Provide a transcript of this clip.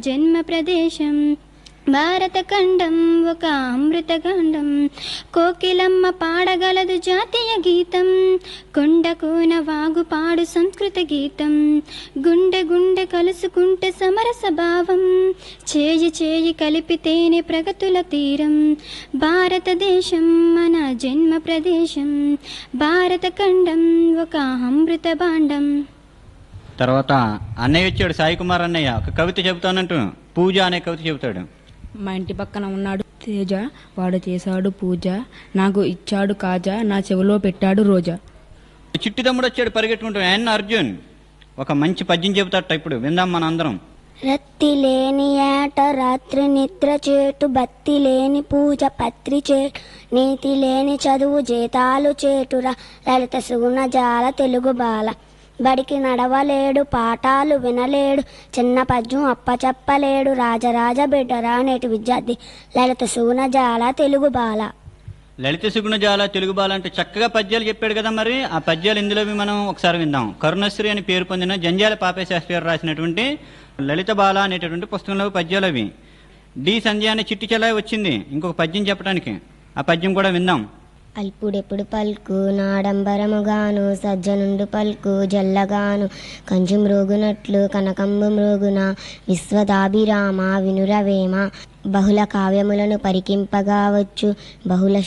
జన్మ ప్రదేశం భారతఖండం ఒక అమృతఖండం కోకిలమ్మ పాడగలదు జాతీయ గీతం కొండ కోన వాగు పాడు సంస్కృత గీతం గుండె గుండె కలుసుకుంటే సమరస భావం చేయి చేయి కలిపితేనే ప్రగతుల తీరం భారతదేశం మన జన్మ ప్రదేశం భారతఖండం ఒక అమృత భాండం తర్వాత అన్నయ్య వచ్చాడు సాయి కుమార్ అన్నయ్య ఒక కవిత చెబుతానంటూ పూజ అనే కవిత చెబుతాడు మా ఇంటి పక్కన ఉన్నాడు తేజ వాడు చేశాడు పూజ నాకు ఇచ్చాడు కాజా నా చెవిలో పెట్టాడు రోజా చిట్టి తమ్ముడు వచ్చాడు పరిగెట్టుకుంటూ ఎన్ అర్జున్ ఒక మంచి పద్యం చెబుతాట ఇప్పుడు విందాం మన అందరం రత్తి లేని ఏట రాత్రి నిద్ర చేటు బత్తి లేని పూజ పత్రి చేటు నీతి లేని చదువు జీతాలు చేటురా లలిత సుగుణ జాల తెలుగు బాల బడికి నడవలేడు పాఠాలు వినలేడు చిన్న పద్యం అప్పచెప్పలేడు రాజరాజ బిడ్డరా నేటి విద్యార్థి లలిత సుగుణ జాల తెలుగు బాల లలిత సుగుణజాల తెలుగు బాల అంటే చక్కగా పద్యాలు చెప్పాడు కదా మరి ఆ పద్యాలు ఇందులోవి మనం ఒకసారి విందాం కరుణశ్రీ అని పేరు పొందిన జంజాల పాపే శాస్త్రి గారు రాసినటువంటి లలిత బాల అనేటటువంటి పుస్తకంలో పద్యాలు అవి డి సంధ్య అనే చిట్టి చెలాయి వచ్చింది ఇంకొక పద్యం చెప్పడానికి ఆ పద్యం కూడా విందాం అల్పుడెప్పుడు పల్కు నాడంబరముగాను సజ్జనుండు పల్కు జల్లగాను కంచు మ్రోగునట్లు కనకంబు మ్రోగున విశ్వదాభిరామ వినురవేమ బహుళ కావ్యములను పరికింపగా వచ్చు బహుళ